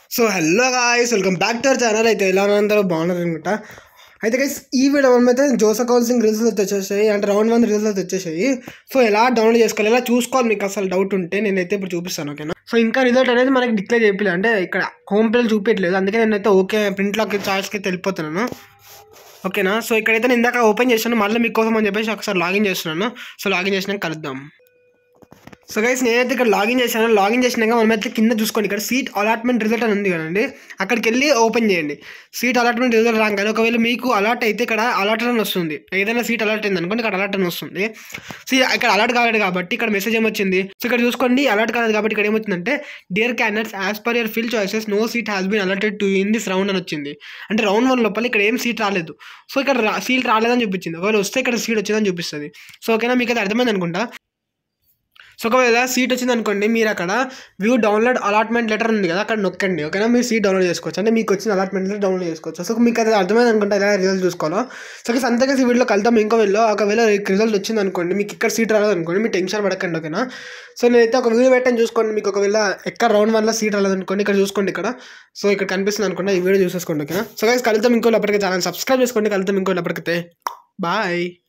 so hello guys welcome back to our channel అయితే ఎలా ఉన్నారు అందరూ బాగున్నారు అనుకుంటా అయితే గైస్ ఈ వీడియో మనమైతే జోసా కౌన్సింగ్ రిజల్ట్స్ అయితే వచ్చేసాయి అంటే రౌండ్ వన్ రిజల్ట్స్ అయితే వచ్చేసాయి సో ఎలా డౌన్లోడ్ చేసుకోవాలి ఎలా చూసుకోవాలి మీకు అసలు డౌట్ ఉంటే నేనైతే ఇప్పుడు చూపిస్తాను ఓకేనా సో ఇంకా రిజల్ట్ అనేది మనకి డిక్లేర్ చేయలేదు అంటే ఇక్కడ హోమ్ పేజ్ చూపించలేదు అందుకే నేనైతే ఓకే ప్రింట్లోకి చాయిస్కి వెళ్ళిపోతున్నాను ఓకేనా సో ఇక్కడైతే నేను ఇందాక ఓపెన్ చేశాను మళ్ళీ మీకోసం అని చెప్పేసి ఒకసారి లాగిన్ చేస్తున్నాను సో లాగిన్ చేసినాక కలుద్దాం సో గైస్ నేనైతే ఇక్కడ లాగిన్ చేశాను లాగిన్ చేసినాక మనం అయితే కింద చూసుకోండి ఇక్కడ సీట్ అలాట్మెంట్ రిజల్ట్ అని ఉంది కదండి అక్కడికి వెళ్ళి ఓపెన్ చేయండి సీట్ అలాట్మెంట్ రిజల్ట్ రాగానే ఒకవేళ మీకు అలాట్ అయితే ఇక్కడ అలర్ట్ అని వస్తుంది ఏదైనా సీట్ అలర్ట్ అయింది అనుకోండి ఇక్కడ అలర్ట్ అని వస్తుంది సో ఇక్కడ అలర్ట్ కాలేదు కాబట్టి ఇక్కడ మెసేజ్ ఏమొచ్చింది సో ఇక్కడ చూసుకోండి అలర్ట్ కాలేదు కాబట్టి ఇక్కడ ఏమొచ్చిందంటే dear candidates as per your fill choices no seat has been allotted to in this round అని వచ్చింది అంటే రౌండ్ వన్ లోపల ఇక్కడ ఏం సీట్ రాలేదు సో ఇక్కడ సీట్ రాలేదని చూపించింది ఒకవేళ వస్తే ఇక్కడ సీట్ వచ్చిందని చూపిస్తుంది సో ఓకేనా మీకు అది అర్థమైంది అనుకుంటా సో ఒకవేళ సీట్ వచ్చింది అనుకోండి మీరు అక్కడ వ్యూ డౌన్లోడ్ అలాట్మెంట్ లెటర్ ఉంది కదా అక్కడ నొక్కండి ఓకేనా మీరు సీట్ డౌన్లోడ్ చేసుకోవచ్చు అంటే మీకు వచ్చిన అలాట్మెంట్ లెటర్ డౌన్లోడ్ చేసుకోవచ్చు సో మీకు అది అర్థమైంది అనుకుంటే ఎలా రిజల్ట్ చూసుకోవాలో సో అంతగా ఈ వీడియోలో కలుద్దాం ఇంకో వీడియో ఒకవేళ రిజల్ట్ వచ్చింది అనుకోండి మీకు ఇక్కడ సీట్ రాలేదు అనుకోండి మీరు టెన్షన్ పడకండి ఓకేనా సో నేనైతే ఒక వీడియో పెట్టాను చూసుకోండి మీకు ఒకవేళ ఎక్కడ రౌండ్ వన్లో సీట్ రాలేదు అనుకోండి ఇక్కడ చూసుకోండి ఇక్కడ సో ఇక్కడ కనిపిస్తుంది అనుకోండి ఈ వీడియో చూసేసుకోండి ఓకేనా సో గైస్ కలుద్దాం ఇంకో అప్పటికే ఛానల్ సబ్స్క్రైబ్ చేసుకోండి కలుద్దాం ఇంకో అప్పటికైతే బాయ్